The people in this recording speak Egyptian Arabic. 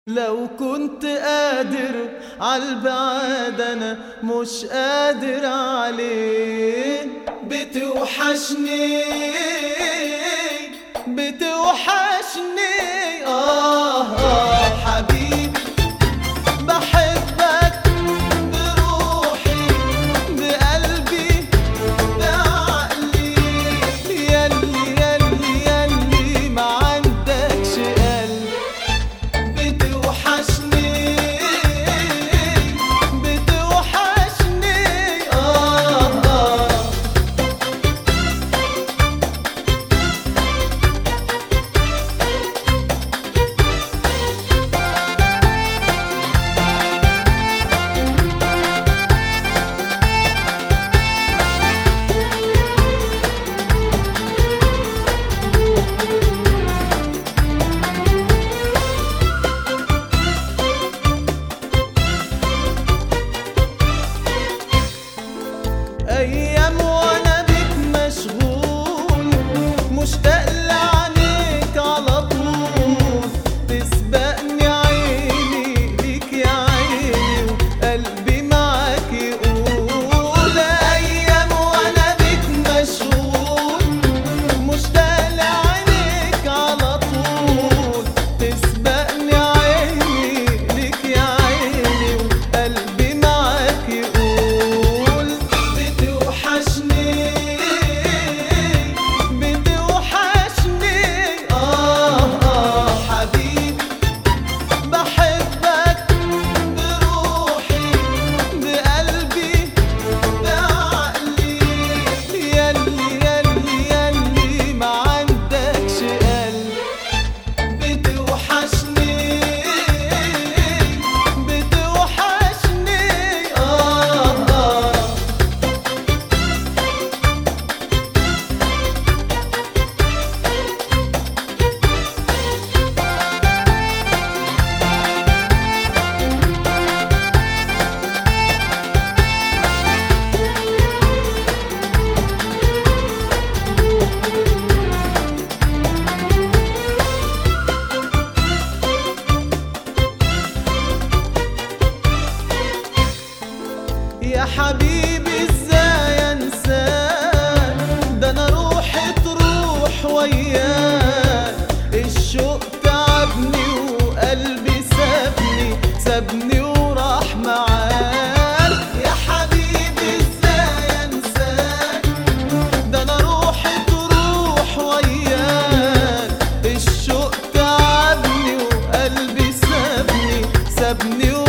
لو كنت قادر عالبعاد انا مش قادر عليه بتوحشني بتوحشني آه, آه حبيبي بحبك بروحي بقلبي بعقلي ياللي ياللي ياللي ما عندكش قلب بتوحشني بتوحشني آه آه ايام وانا بيك مشغول مشتاق لعينيك على طول تسبقني عيني ليك يا عيني وقلبي معاك يقول ايام وانا بيك مشغول مشتاق لعينيك على طول تسبقني عيني ليك يا عيني وقلبي معاك يقول بتوحشني بتوحشني آه آه حبيبي بحبك بروحي بقلبي بعقلي ياللي ياللي ياللي ما عندكش قلب بتوحشني بتوحشني آه آه يا حبيبي ازاي انساك ده انا روحي تروح وياك الشوق تعبني وقلبي سابني سابني وراح معاك يا حبيبي ازاي انساك ده انا روحي تروح وياك الشوق تعبني وقلبي سابني سابني